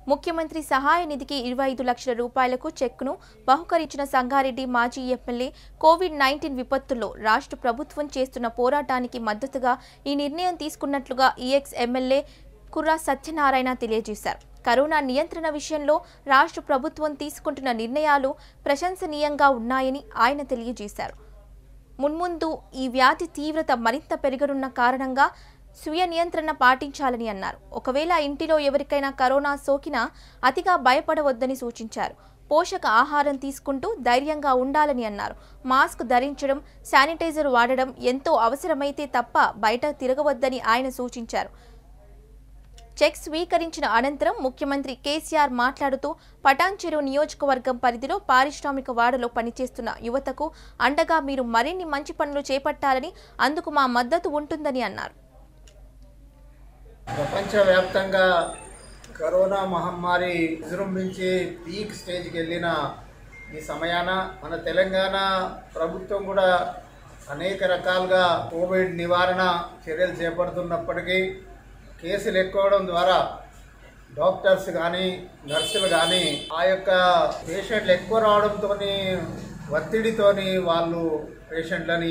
ముఖ్యమంత్రి సహాయ నిధికి ఇరవై ఐదు లక్షల రూపాయలకు చెక్కును బహుకరించిన సంగారెడ్డి మాజీ ఎమ్మెల్యే కోవిడ్ నైన్టీన్ విపత్తుల్లో రాష్ట్ర ప్రభుత్వం చేస్తున్న పోరాటానికి మద్దతుగా ఈ నిర్ణయం తీసుకున్నట్లుగా ఈఎక్స్ ఎమ్మెల్యే కుర్రా సత్యనారాయణ తెలియజేశారు కరోనా నియంత్రణ విషయంలో రాష్ట్ర ప్రభుత్వం తీసుకుంటున్న నిర్ణయాలు ప్రశంసనీయంగా ఉన్నాయని ఆయన తెలియజేశారు మున్ముందు ఈ వ్యాధి తీవ్రత మరింత పెరగనున్న కారణంగా స్వీయ నియంత్రణ పాటించాలని అన్నారు ఒకవేళ ఇంటిలో ఎవరికైనా కరోనా సోకినా అతిగా భయపడవద్దని సూచించారు పోషక ఆహారం తీసుకుంటూ ధైర్యంగా ఉండాలని అన్నారు మాస్క్ ధరించడం శానిటైజర్ వాడడం ఎంతో అవసరమైతే తప్ప బయట తిరగవద్దని ఆయన సూచించారు చెక్ స్వీకరించిన అనంతరం ముఖ్యమంత్రి కేసీఆర్ మాట్లాడుతూ పటాన్చెరు నియోజకవర్గం పరిధిలో పారిశ్రామిక వాడలో పనిచేస్తున్న యువతకు అండగా మీరు మరిన్ని మంచి పనులు చేపట్టాలని అందుకు మా మద్దతు ఉంటుందని అన్నారు ప్రపంచవ్యాప్తంగా కరోనా మహమ్మారి విజృంభించి పీక్ స్టేజ్కి వెళ్ళిన ఈ సమయాన మన తెలంగాణ ప్రభుత్వం కూడా అనేక రకాలుగా కోవిడ్ నివారణ చర్యలు చేపడుతున్నప్పటికీ కేసులు ఎక్కువడం ద్వారా డాక్టర్స్ కానీ నర్సులు కానీ ఆ యొక్క పేషెంట్లు ఎక్కువ రావడంతో ఒత్తిడితోని వాళ్ళు పేషెంట్లని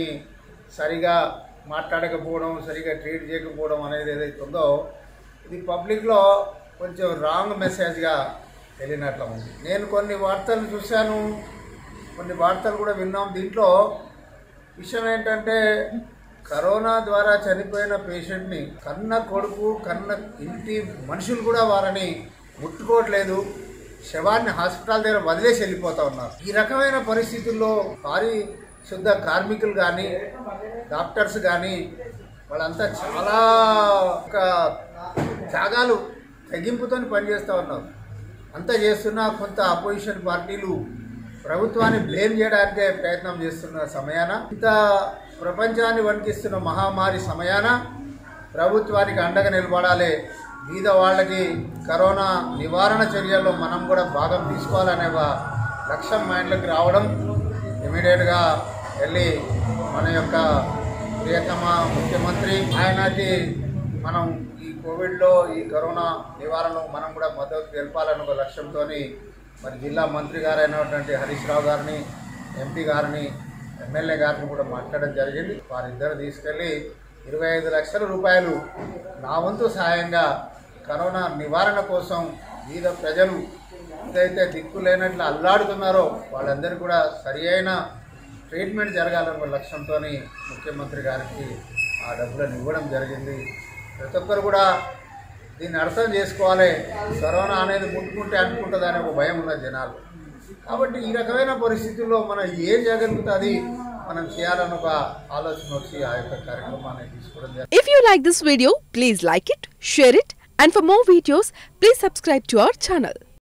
సరిగా మాట్లాడకపోవడం సరిగా ట్రీట్ చేయకపోవడం అనేది ఏదైతే ఉందో ఇది పబ్లిక్లో కొంచెం రాంగ్ మెసేజ్గా వెళ్ళినట్లు ఉంది నేను కొన్ని వార్తలు చూశాను కొన్ని వార్తలు కూడా విన్నాం దీంట్లో విషయం ఏంటంటే కరోనా ద్వారా చనిపోయిన పేషెంట్ని కన్న కొడుకు కన్న ఇంటి మనుషులు కూడా వారిని ముట్టుకోవట్లేదు శవాన్ని హాస్పిటల్ దగ్గర వదిలేసి వెళ్ళిపోతా ఉన్నారు ఈ రకమైన పరిస్థితుల్లో పారిశుద్ధ కార్మికులు కానీ డాక్టర్స్ కానీ వాళ్ళంతా చాలా ఒక త్యాగాలు తగ్గింపుతో పనిచేస్తూ ఉన్నారు అంతా చేస్తున్న కొంత అపోజిషన్ పార్టీలు ప్రభుత్వాన్ని బ్లేమ్ చేయడానికే ప్రయత్నం చేస్తున్న సమయాన ఇంత ప్రపంచాన్ని వణికిస్తున్న మహామారి సమయాన ప్రభుత్వానికి అండగా నిలబడాలి బీద వాళ్ళకి కరోనా నివారణ చర్యల్లో మనం కూడా భాగం తీసుకోవాలనే ఒక లక్ష్యం మైండ్లోకి రావడం ఇమీడియట్గా వెళ్ళి మన యొక్క ప్రియతమ ముఖ్యమంత్రి ఆయనకి మనం ఈ కోవిడ్లో ఈ కరోనా నివారణలో మనం కూడా మద్దతు తెలపాలన్న ఒక లక్ష్యంతో మరి జిల్లా మంత్రి గారైనటువంటి హరీష్ రావు గారిని ఎంపీ గారిని ఎమ్మెల్యే గారిని కూడా మాట్లాడడం జరిగింది వారిద్దరు తీసుకెళ్ళి ఇరవై ఐదు లక్షల రూపాయలు నా వంతు సహాయంగా కరోనా నివారణ కోసం వీధ ప్రజలు ఏదైతే దిక్కు లేనట్లు అల్లాడుతున్నారో వాళ్ళందరికీ కూడా సరి అయిన ట్రీట్మెంట్ జరగాలన్న లక్ష్యంతో ముఖ్యమంత్రి గారికి ఆ డబ్బులను ఇవ్వడం జరిగింది ప్రతి ఒక్కరు కూడా దీన్ని అర్థం చేసుకోవాలి కరోనా అనేది ముట్టుకుంటే అంటుకుంటుంది అనే ఒక భయం ఉన్న జనాలు కాబట్టి ఈ రకమైన పరిస్థితుల్లో మనం ఏం చేయగలుగుతుంది మనం చేయాలని ఒక ఆలోచన వచ్చి ఆ యొక్క కార్యక్రమాన్ని తీసుకోవడం జరిగింది If you like this video, please like it, share it, and for more videos, please subscribe to our channel.